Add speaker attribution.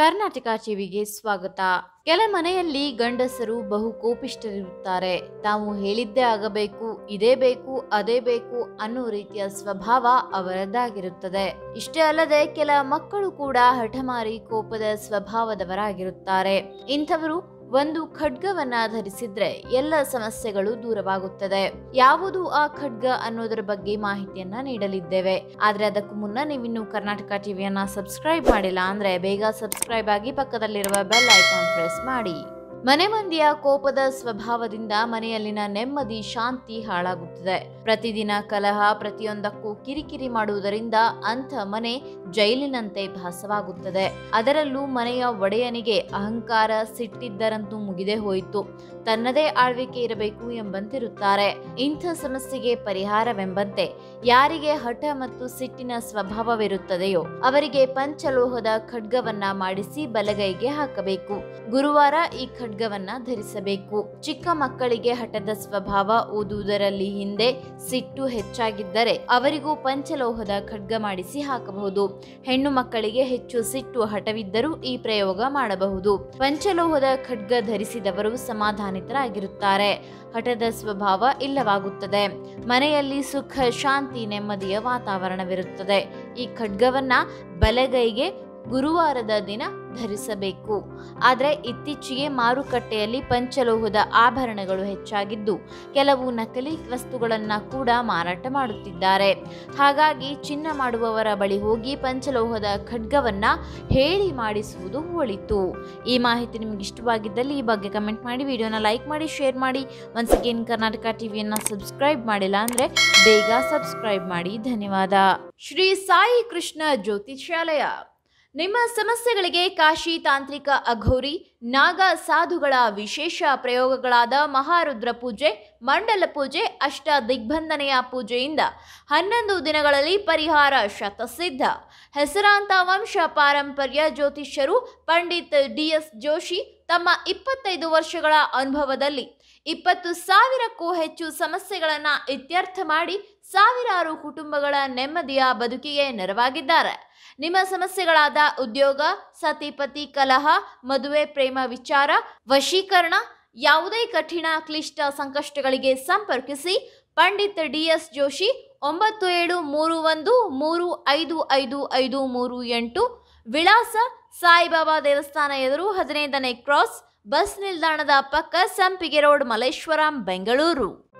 Speaker 1: ಕರ್ನಾಟಕ ಟಿವಿಗೆ ಸ್ವಾಗತ ಕೆಲ ಮನೆಯಲ್ಲಿ ಗಂಡಸರು ಬಹು ಕೋಪಿಷ್ಠರಿರುತ್ತಾರೆ ತಾವು ಹೇಳಿದ್ದೇ ಆಗಬೇಕು ಇದೇ ಬೇಕು ಅದೇ ಬೇಕು ಅನ್ನೋ ರೀತಿಯ ಸ್ವಭಾವ ಅವರದ್ದಾಗಿರುತ್ತದೆ ಇಷ್ಟೇ ಅಲ್ಲದೆ ಕೆಲ ಮಕ್ಕಳು ಕೂಡ ಹಠಮಾರಿ ಕೋಪದ ಸ್ವಭಾವದವರಾಗಿರುತ್ತಾರೆ ಇಂಥವರು ಒಂದು ಖಡ್ಗವನ್ನ ಧರಿಸಿದ್ರೆ ಎಲ್ಲ ಸಮಸ್ಯೆಗಳು ದೂರವಾಗುತ್ತದೆ ಯಾವುದು ಆ ಖಡ್ಗ ಅನ್ನೋದರ ಬಗ್ಗೆ ಮಾಹಿತಿಯನ್ನ ನೀಡಲಿದ್ದೇವೆ ಆದ್ರೆ ಅದಕ್ಕೂ ಮುನ್ನ ನೀವಿನ್ನು ಕರ್ನಾಟಕ ಟಿವಿಯನ್ನ ಸಬ್ಸ್ಕ್ರೈಬ್ ಮಾಡಿಲ್ಲ ಅಂದ್ರೆ ಬೇಗ ಸಬ್ಸ್ಕ್ರೈಬ್ ಆಗಿ ಪಕ್ಕದಲ್ಲಿರುವ ಬೆಲ್ ಐಕಾನ್ ಪ್ರೆಸ್ ಮಾಡಿ ಮನೆ ಮಂದಿಯ ಕೋಪದ ಸ್ವಭಾವದಿಂದ ಮನೆಯಲ್ಲಿನ ನೆಮ್ಮದಿ ಶಾಂತಿ ಹಾಳಾಗುತ್ತದೆ ಪ್ರತಿದಿನ ಕಲಹ ಪ್ರತಿಯೊಂದಕ್ಕೂ ಕಿರಿಕಿರಿ ಮಾಡುವುದರಿಂದ ಅಂಥ ಮನೆ ಜೈಲಿನಂತೆ ಭಾಸವಾಗುತ್ತದೆ ಅದರಲ್ಲೂ ಮನೆಯ ಒಡೆಯನಿಗೆ ಅಹಂಕಾರ ಸಿಟ್ಟಿದ್ದರಂತೂ ಮುಗಿದೇ ಹೋಯಿತು ತನ್ನದೇ ಆಳ್ವಿಕೆ ಇರಬೇಕು ಎಂಬಂತಿರುತ್ತಾರೆ ಇಂಥ ಸಮಸ್ಯೆಗೆ ಪರಿಹಾರವೆಂಬಂತೆ ಯಾರಿಗೆ ಹಠ ಮತ್ತು ಸಿಟ್ಟಿನ ಸ್ವಭಾವವಿರುತ್ತದೆಯೋ ಅವರಿಗೆ ಪಂಚಲೋಹದ ಖಡ್ಗವನ್ನ ಮಾಡಿಸಿ ಬಲಗೈಗೆ ಹಾಕಬೇಕು ಗುರುವಾರ ಈ ಖಡ್ಗವನ್ನ ಧರಿಸಬೇಕು ಚಿಕ್ಕ ಮಕ್ಕಳಿಗೆ ಹಠದ ಸ್ವಭಾವ ಓದುವುದರಲ್ಲಿ ಹಿಂದೆ ಸಿಟ್ಟು ಹೆಚ್ಚಾಗಿದ್ದರೆ ಅವರಿಗೂ ಪಂಚಲೋಹದ ಖಡ್ಗ ಮಾಡಿಸಿ ಹಾಕಬಹುದು ಹೆಣ್ಣು ಮಕ್ಕಳಿಗೆ ಹೆಚ್ಚು ಸಿಟ್ಟು ಹಠವಿದ್ದರೂ ಈ ಪ್ರಯೋಗ ಮಾಡಬಹುದು ಪಂಚಲೋಹದ ಖಡ್ಗ ಧರಿಸಿದವರು ಸಮಾಧಾನಿತರಾಗಿರುತ್ತಾರೆ ಹಠದ ಸ್ವಭಾವ ಇಲ್ಲವಾಗುತ್ತದೆ ಮನೆಯಲ್ಲಿ ಸುಖ ಶಾಂತಿ ನೆಮ್ಮದಿಯ ವಾತಾವರಣವಿರುತ್ತದೆ ಈ ಖಡ್ಗವನ್ನ ಬಲಗೈಗೆ ಗುರುವಾರದ ದಿನ ಧರಿಸಬೇಕು ಆದರೆ ಇತ್ತೀಚೆಗೆ ಮಾರುಕಟ್ಟೆಯಲ್ಲಿ ಪಂಚಲೋಹದ ಆಭರಣಗಳು ಹೆಚ್ಚಾಗಿದ್ದು ಕೆಲವು ನಕಲಿ ವಸ್ತುಗಳನ್ನು ಕೂಡ ಮಾರಾಟ ಮಾಡುತ್ತಿದ್ದಾರೆ ಹಾಗಾಗಿ ಚಿನ್ನ ಮಾಡುವವರ ಬಳಿ ಹೋಗಿ ಪಂಚಲೋಹದ ಖಡ್ಗವನ್ನ ಹೇಳಿ ಮಾಡಿಸುವುದು ಒಳಿತು ಈ ಮಾಹಿತಿ ನಿಮ್ಗೆ ಇಷ್ಟವಾಗಿದ್ದಲ್ಲಿ ಈ ಬಗ್ಗೆ ಕಮೆಂಟ್ ಮಾಡಿ ವಿಡಿಯೋನ ಲೈಕ್ ಮಾಡಿ ಶೇರ್ ಮಾಡಿ ಒನ್ಸ್ ಅಗೇನ್ ಕರ್ನಾಟಕ ಟಿವಿಯನ್ನ ಸಬ್ಸ್ಕ್ರೈಬ್ ಮಾಡಿಲ್ಲ ಅಂದ್ರೆ ಬೇಗ ಸಬ್ಸ್ಕ್ರೈಬ್ ಮಾಡಿ ಧನ್ಯವಾದ ಶ್ರೀ ಸಾಯಿ ಕೃಷ್ಣ ಜ್ಯೋತಿಷಾಲಯ ನಿಮ್ಮ ಸಮಸ್ಯೆಗಳಿಗೆ ಕಾಶಿ ತಾಂತ್ರಿಕ ಅಘೋರಿ ನಾಗ ಸಾಧುಗಳ ವಿಶೇಷ ಪ್ರಯೋಗಗಳಾದ ಮಹಾರುದ್ರ ಪೂಜೆ ಮಂಡಲ ಪೂಜೆ ಅಷ್ಟ ದಿಗ್ಬಂಧನೆಯ ಪೂಜೆಯಿಂದ ಹನ್ನೊಂದು ದಿನಗಳಲ್ಲಿ ಪರಿಹಾರ ಶತಸಿದ್ಧ ಹೆಸರಾಂತ ವಂಶ ಪಾರಂಪರ್ಯ ಜ್ಯೋತಿಷ್ಯರು ಪಂಡಿತ್ ಡಿ ಎಸ್ ಜೋಶಿ ತಮ್ಮ ಇಪ್ಪತ್ತೈದು ವರ್ಷಗಳ ಅನುಭವದಲ್ಲಿ ಇಪ್ಪತ್ತು ಸಾವಿರಕ್ಕೂ ಹೆಚ್ಚು ಸಮಸ್ಯೆಗಳನ್ನು ಇತ್ಯರ್ಥ ಮಾಡಿ ಸಾವಿರಾರು ಕುಟುಂಬಗಳ ನೆಮ್ಮದಿಯ ಬದುಕಿಗೆ ನೆರವಾಗಿದ್ದಾರೆ ನಿಮ್ಮ ಸಮಸ್ಯೆಗಳಾದ ಉದ್ಯೋಗ ಸತಿಪತಿ ಕಲಹ ಮದುವೆ ಪ್ರೇಮ ವಿಚಾರ ವಶೀಕರಣ ಯಾವುದೇ ಕಠಿಣ ಕ್ಲಿಷ್ಟ ಸಂಕಷ್ಟಗಳಿಗೆ ಸಂಪರ್ಕಿಸಿ ಪಂಡಿತ್ ಡಿ ಎಸ್ ಜೋಶಿ ಒಂಬತ್ತು ಏಳು ಮೂರು ಒಂದು ಮೂರು ಐದು ಐದು ಐದು ಮೂರು ಎಂಟು ವಿಳಾಸ ಸಾಯಿಬಾಬಾ ದೇವಸ್ಥಾನ ಎದುರು ಹದಿನೈದನೇ ಕ್ರಾಸ್ ಬಸ್ ನಿಲ್ದಾಣದ ಪಕ್ಕ ಸಂಪಿಗೆ ರೋಡ್ ಮಲ್ಲೇಶ್ವರಂ ಬೆಂಗಳೂರು